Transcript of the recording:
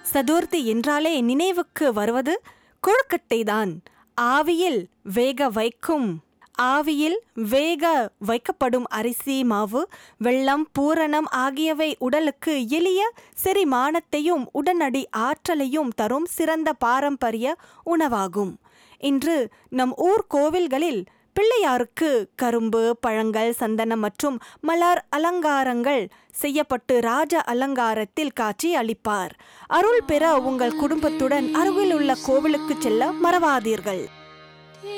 சதுர்த்தி என்றாலே நினைவுக்கு வருவது கொழுக்கட்டைதான் ஆவியில் வேக வைக்கும் ஆவியில் வேக வைக்கப்படும் அரிசி மாவு வெள்ளம் பூரணம் ஆகியவை உடலுக்கு எளிய செரிமானத்தையும் உடனடி ஆற்றலையும் தரும் சிறந்த பாரம்பரிய உணவாகும் இன்று நம் ஊர் கோவில்களில் பிள்ளையாருக்கு கரும்பு பழங்கள் சந்தனம் மற்றும் மலர் அலங்காரங்கள் செய்யப்பட்டு ராஜ அலங்காரத்தில் காட்சி அளிப்பார் அருள் பெற உங்கள் குடும்பத்துடன் அருகில் உள்ள கோவிலுக்கு செல்ல மறவாதீர்கள்